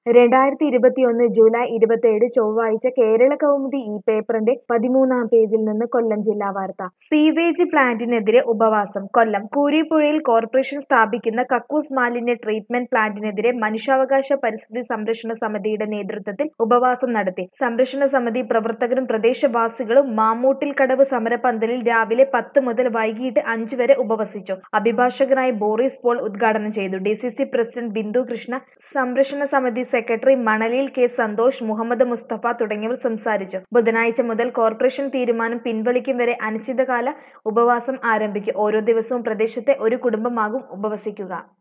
രണ്ടായിരത്തി ഇരുപത്തിയൊന്ന് ജൂലൈ ഇരുപത്തിയേഴ് ചൊവ്വാഴ്ച കേരള കൗമുദി ഈ പേപ്പറിന്റെ പതിമൂന്നാം പേജിൽ നിന്ന് കൊല്ലം ജില്ലാ വാർത്ത സീവേജ് പ്ലാന്റിനെതിരെ ഉപവാസം കൊല്ലം കൂരിപ്പുഴയിൽ കോർപ്പറേഷൻ സ്ഥാപിക്കുന്ന കക്കൂസ് മാലിന്യ ട്രീറ്റ്മെന്റ് പ്ലാന്റിനെതിരെ മനുഷ്യാവകാശ പരിസ്ഥിതി സംരക്ഷണ സമിതിയുടെ നേതൃത്വത്തിൽ ഉപവാസം നടത്തി സംരക്ഷണ സമിതി പ്രവർത്തകരും പ്രദേശവാസികളും മാമ്മൂട്ടിൽ കടവ് സമരപന്തലിൽ രാവിലെ പത്ത് മുതൽ വൈകിട്ട് അഞ്ച് വരെ ഉപവസിച്ചു അഭിഭാഷകനായി ബോറിസ് പോൾ ഉദ്ഘാടനം ചെയ്തു D C C president Bindu Krishna സംരക്ഷണ സമിതി സെക്രട്ടറി മണലിൽ കെ സന്തോഷ് മുഹമ്മദ് മുസ്തഫ തുടങ്ങിയവർ സംസാരിച്ചു ബുധനാഴ്ച മുതൽ കോർപ്പറേഷൻ തീരുമാനം പിൻവലിക്കും വരെ അനിശ്ചിതകാല ഉപവാസം ആരംഭിക്കും ഓരോ ദിവസവും പ്രദേശത്തെ ഒരു കുടുംബമാകും ഉപവസിക്കുക